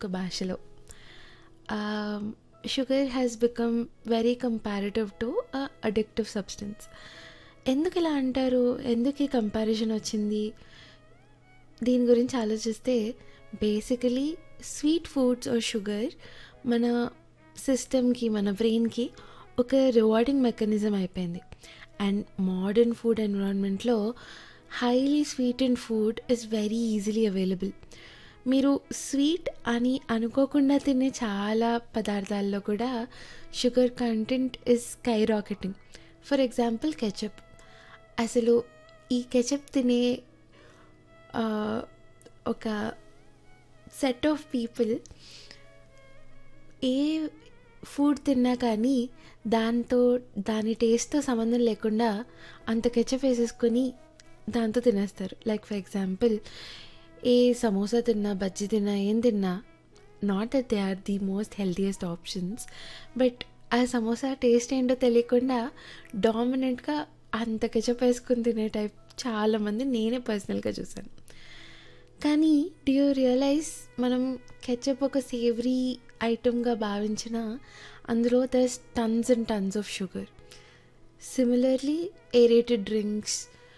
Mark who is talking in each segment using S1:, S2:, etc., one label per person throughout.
S1: ఒక భాషలో sugar has become very comparative to addictive substance ఎందుకు ఇలా అంటారు ఎందుకు ఈ కంపారిజన్ వచ్చింది దీని గురించి ఆలోచిస్తే basically sweet foods or sugar మన సిస్టమ్కి మన బ్రెయిన్కి ఒక రివార్డింగ్ మెకానిజం అయిపోయింది అండ్ మోడర్న్ ఫుడ్ ఎన్విరాన్మెంట్లో highly sweet and food is very easily available మీరు స్వీట్ అని అనుకోకుండా తినే చాలా పదార్థాల్లో కూడా sugar content is sky rocketing for example ketchup అసలు ఈ కెచప్ తినే ఆ, ఒక సెట్ ఆఫ్ పీపుల్ ఏ ఫుడ్ తిన్నా కానీ దాంతో దాని టేస్ట్తో సంబంధం లేకుండా అంత కెచప్ వేసేసుకొని దాంతో తినేస్తారు లైక్ ఫర్ ఎగ్జాంపుల్ ఏ సమోసా తిన్నా బజ్జీ తిన్నా ఏం తిన్నా not that they are the most healthiest options but ఆ సమోసా టేస్ట్ ఏంటో తెలియకుండా డామినెంట్గా అంత కెచప్ వేసుకుని తినే టైప్ చాలామంది నేనే పర్సనల్గా చూసాను కానీ డి యూ రియలైజ్ మనం కెచప్ ఒక సేవరీ ఐటమ్గా భావించిన అందులో there's tons and tons of sugar similarly aerated drinks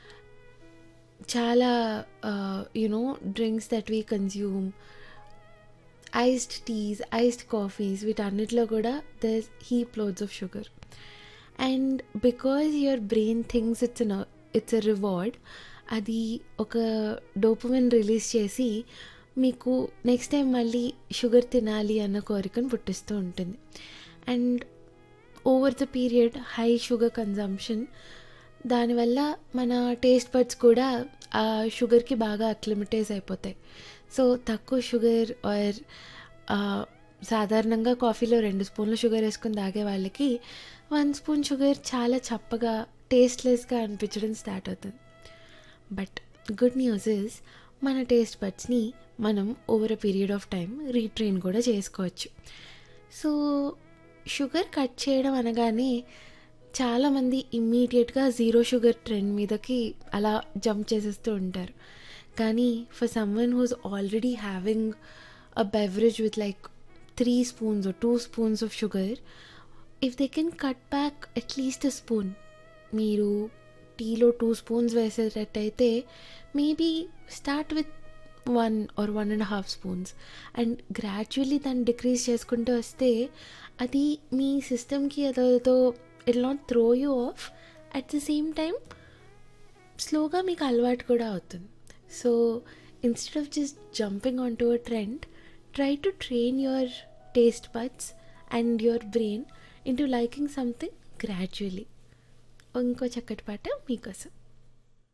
S1: చాలా you know drinks that we consume iced teas iced coffees వీటన్నిటిలో కూడా there heap loads of sugar and because your brain thinks it's it's a reward అది ఒక dopamine release చేసి మీకు next time మళ్ళీ sugar తినాలి అన్న కోరికను పుట్టిస్తూ ఉంటుంది and over the period high sugar consumption దానివల్ల మన టేస్ట్ బడ్స్ కూడా ఆ షుగర్కి బాగా అక్లిమిటైజ్ అయిపోతాయి సో తక్కువ షుగర్ ఆర్ సాధారణంగా కాఫీలో రెండు స్పూన్లు షుగర్ వేసుకుని తాగే వాళ్ళకి వన్ స్పూన్ షుగర్ చాలా చప్పగా టేస్ట్లెస్గా అనిపించడం స్టార్ట్ అవుతుంది బట్ గుడ్ న్యూస్ ఇస్ మన టేస్ట్ బడ్స్ని మనం over a period of time retrain కూడా చేసుకోవచ్చు సో షుగర్ కట్ చేయడం అనగానే చాలామంది ఇమ్మీడియట్గా జీరో షుగర్ ట్రెండ్ మీదకి అలా జంప్ చేసేస్తూ ఉంటారు కానీ for someone who's already having a beverage with like three spoons two spoons of sugar if they can cut back at least a spoon మీరు టీలో టూ స్పూన్స్ వేసేటట్టయితే maybe start with one or one and half spoons and gradually దాన్ని decrease చేసుకుంటూ వస్తే అది మీ సిస్టమ్కి అదేదో it not throw you off at the same time స్లోగా మీకు అలవాటు కూడా అవుతుంది so instead of just jumping on to a trend try to train your taste buds and your brain into liking something gradually ఇంకో చక్కటి పాట మీకోసం